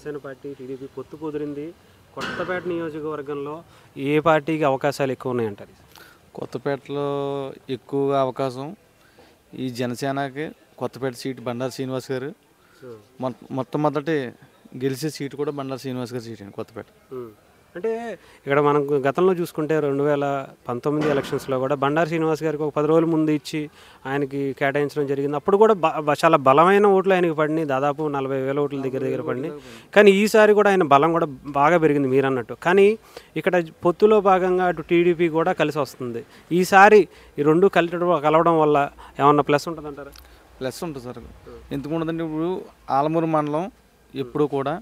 Janasena party TDP పొత్తు కుదిరింది కొత్తపేట నియోజకవర్గంలో ఏ పార్టీకి అవకాశాలు ఎక్కువ ఉన్నాయంటారు కొత్తపేటలో ఎక్కువగా అవకాశం ఈ జనసేనకి కొత్తపేట సీట్ బండారు శ్రీనివాస్ గారు మొ- మొట్టమొదటి గెలిచే సీటు కూడా బండారు శ్రీనివాస్ గారి సీట్ అండి కొత్తపేట ఉమ్. అంటే ఇక్కడ మనం గతంలో చూసుకుంటే రెండు వేల పంతొమ్మిది ఎలక్షన్స్లో కూడా బండారు శ్రీనివాస్ గారికి ఒక పది రోజుల ముందు ఇచ్చి ఆయనకి కేటాయించడం జరిగింది అప్పుడు కూడా బ- బ- చాలా బలమైన ఓట్లు ఆయనకి పడినాయి దాదాపు నలభై వేల ఓట్ల దగ్గర దగ్గర పడినాయి కానీ ఈసారి కూడా ఆయన బలం కూడా బాగా పెరిగింది మీరు అన్నట్టు కానీ ఇక్కడ పొత్తులో భాగంగా అటు టీడీపీ కూడా కలిసి వస్తుంది ఈసారి ఈ రెండు కలిసి కలవడం వల్ల ఏమన్నా ప్లస్ ఉంటుందంటారా ప్లస్ ఉంటుంది సార్ ఎందుకు ఉండదండి ఇప్పుడు ఆలమూరు మండలం ఎప్పుడు కూడా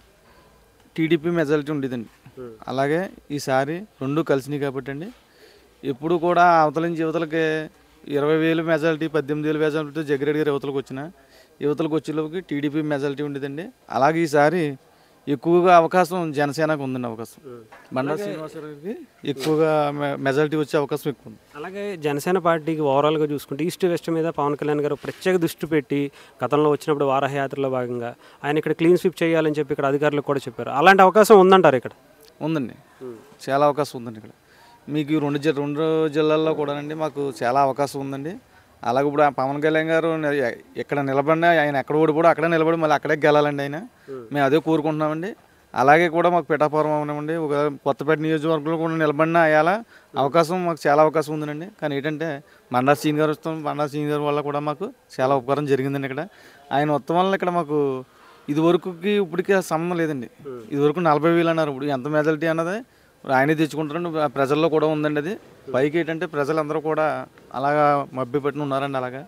టీడీపీ మెజారిటీ ఉండేదండి అలాగే ఈసారి రెండు కలిసినాయి కాబట్టి అండి ఎప్పుడు కూడా అవతల నుంచి యువతలకి ఇరవై వేలు మెజారిటీ పద్దెనిమిది వేలు మెజారిటీ జగ్గిరెడ్డి గారి యువతలకు వచ్చిన యువతలకు వచ్చేలోకి టీడీపీ మెజారిటీ ఉండేదండి అలాగే ఈసారి ఎక్కువగా అవకాశం జనసేనకు ఉందండి అవకాశం బండారు శ్రీనివాసరావుకి ఎక్కువగా మె- మెజారిటీ వచ్చే అవకాశం ఎక్కువ ఉంది అలాగే జనసేన పార్టీకి ఓవరాల్గా చూసుకుంటే ఈస్ట్ వెస్ట్ మీద పవన్ కళ్యాణ్ గారు ప్రత్యేక దృష్టి పెట్టి గతంలో వచ్చినప్పుడు వారహయాత్రలో భాగంగా ఆయన ఇక్కడ క్లీన్ స్వీప్ చేయాలని చెప్పి ఇక్కడ అధికారులకు కూడా చెప్పారు అలాంటి అవకాశం ఉందంటారు ఇక్కడ ఉందండి చాలా అవకాశం ఉందండి ఇక్కడ మీకు ఈ రెండు జి రెండు జిల్లాల్లో కూడానండి మాకు చాలా అవకాశం ఉందండి అలాగే ఇప్పుడు ఆ పవన్ కళ్యాణ్ గారు ని- ఎ- ఇక్కడ నిలబడినా ఆయన ఎక్కడ ఓడిపోడు అక్కడే నిలబడి మళ్ళీ అక్కడే గెలాలండి ఆయన మేము అదే కోరుకుంటున్నామండి అలాగే కూడా మాకు పిఠాపురం అవనివ్వండి ఒక కొత్తపేట నియోజకవర్గంలో కూడా నిలబడినా అయ్యాల అవకాశం మాకు చాలా అవకాశం ఉందండి కానీ ఏంటంటే మండా సీన్ గారు వస్తాం మండా సీన్ గారి వల్ల కూడా మాకు చాలా ఉపకారం జరిగిందండి ఇక్కడ ఆయన మొత్తం వల్ల ఇక్కడ మాకు ఇది వరకుకి ఇప్పటికి సంబంధం లేదండి ఇది వరకు నలభై వేలు అన్నారు ఇప్పుడు ఎంత మెజారిటీ అన్నది ఆయనే తెచ్చుకుంటారండి ప్రజల్లో కూడా ఉందండి అది పైకి ఏంటంటే ప్రజలందరూ కూడా అలాగా మభ్య పెట్టిన ఉన్నారండి అలాగా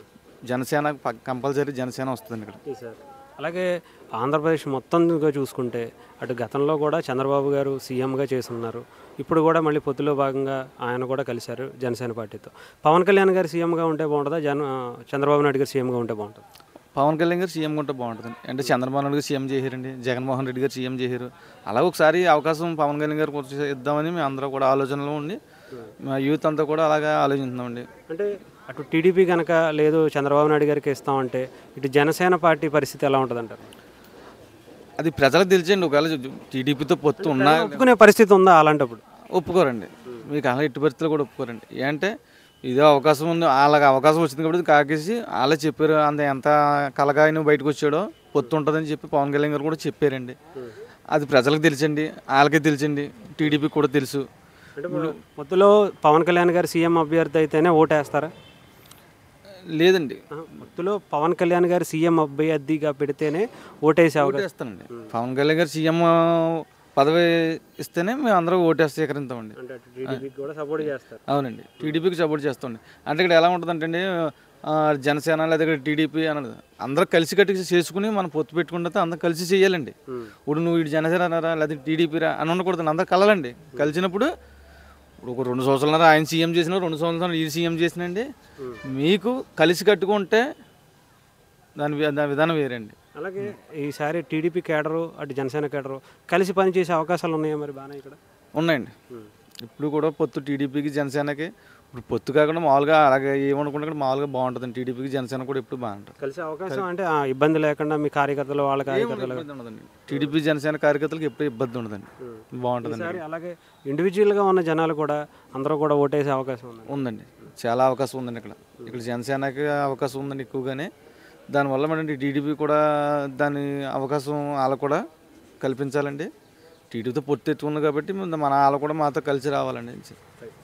జనసేన ప- కంపల్సరీ జనసేన వస్తుందండి ఇక్కడ సార్ అలాగే ఆంధ్రప్రదేశ్ మొత్తంగా చూసుకుంటే అటు గతంలో కూడా చంద్రబాబు గారు సీఎంగా చేస్తున్నారు ఇప్పుడు కూడా మళ్ళీ పొత్తులో భాగంగా ఆయన కూడా కలిశారు జనసేన పార్టీతో పవన్ కళ్యాణ్ గారు సీఎంగా ఉంటే బాగుంటుందా జన చంద్రబాబు నాయుడు గారు సీఎంగా ఉంటే బాగుంటుంది పవన్ కళ్యాణ్ గారు సీఎం ఉంటే బాగుంటుంది అంటే చంద్రబాబు నాయుడు గారు సీఎం చేశారండి జగన్మోహన్ రెడ్డి గారు సీఎం చేశారు అలా ఒకసారి అవకాశం పవన్ కళ్యాణ్ గారికి వచ్చి ఇద్దామని మేము అందరూ కూడా ఆలోచనలో ఉండి మా యూత్ అంతా కూడా అలాగా ఆలోచిస్తున్నామండి అంటే అటు టీడీపీ కనుక లేదు చంద్రబాబు నాయుడు గారికి ఇస్తామంటే ఇటు జనసేన పార్టీ పరిస్థితి ఎలా ఉంటుంది అంటారు అది ప్రజలకు తెలిసండి ఒకవేళ టీడీపీతో పొత్తు ఉన్నా ఒప్పుకునే పరిస్థితి ఉందా అలాంటప్పుడు ఒప్పుకోరండి మీకు అలా ఎట్టి పరిస్థితులు కూడా ఒప్పుకోరండి ఏంటంటే ఇదే అవకాశం ఉంది వాళ్ళకి అవకాశం వచ్చింది కాబట్టి కాకేసి వాళ్ళే చెప్పారు అంత ఎంత కలగా ఆయన బయటకు వచ్చాడో పొత్తు ఉంటుందని చెప్పి పవన్ కళ్యాణ్ గారు కూడా చెప్పారండి అది ప్రజలకు తెలుసండి వాళ్ళకే తెలుసండి టీడీపీ కూడా తెలుసు అంటే పొత్తులో పవన్ కళ్యాణ్ గారు సీఎం అభ్యర్థి అయితేనే ఓటేస్తారా లేదండి పొత్తులో పవన్ కళ్యాణ్ గారు సీఎం అభ్యర్థిగా పెడితేనే ఓటేసే అవకాశం ఓటేస్తానండి పవన్ కళ్యాణ్ గారు సీఎం పదవి ఇస్తేనే మేము అందరూ ఓటేస్తే స్వీకరిస్తామండి అంటే అటు టీడీపీకి కూడా సపోర్ట్ చేస్తారు అవునండి టీడీపీకి సపోర్ట్ చేస్తాండి అంటే ఇక్కడ ఎలా ఉంటుందంటే అండి ఆ, జనసేన లేదా ఇక్కడ టీడీపీ అన్నది అందరూ కలిసి కట్టి చేసుకుని మనం పొత్తు పెట్టుకుంటే అందరూ కలిసి చేయాలండి ఇప్పుడు నువ్వు ఇటు జనసేన అన్నారా లేదా టీడీపీ రా అని ఉండకూడదు అందరూ కలలండి కలిసినప్పుడు ఇప్పుడు ఒక రెండు సంవత్సరాలు ఆయన సీఎం చేసిన రెండు సంవత్సరాలు ఈ సీఎం చేసినండి మీకు కలిసి కట్టుకుంటే దాని వి- దాని విధానం వేరండి అలాగే ఈసారి టీడీపీ కేడరు అటు జనసేన కేడరు కలిసి పనిచేసే అవకాశాలు ఉన్నాయా మరి బాగా ఇక్కడ ఉన్నాయండి ఇప్పుడు కూడా పొత్తు టీడీపీకి జనసేనకి ఇప్పుడు పొత్తు కాకుండా మామూలుగా అలాగే ఏమనుకుంటే కూడా మామూలుగా బాగుంటుంది టీడీపీకి జనసేన కూడా ఎప్పుడు బాగుంటుంది కలిసే అవకాశం అంటే ఆ, ఇబ్బంది లేకుండా మీ కార్యకర్తలు వాళ్ళ కార్యకర్తలు ఇబ్బంది ఉండదండి టీడీపీ జనసేన కార్యకర్తలకు ఎప్పుడు ఇబ్బంది ఉండదండి బాగుంటుందండి ఈసారి అలాగే ఇండివిజువల్గా ఉన్న జనాలు కూడా అందరూ కూడా ఓటేసే అవకాశం ఉంది ఉందండి చాలా అవకాశం ఉందండి ఇక్కడ ఇక్కడ జనసేనకి అవకాశం ఉందండి ఎక్కువగానే దానివల్ల మనం టీడీపీ కూడా దాని అవకాశం వాళ్ళకు కూడా కల్పించాలండి టీడీపీతో పొత్తు ఎత్తుకుంది కాబట్టి మన వాళ్ళు కూడా మాతో కలిసి రావాలండి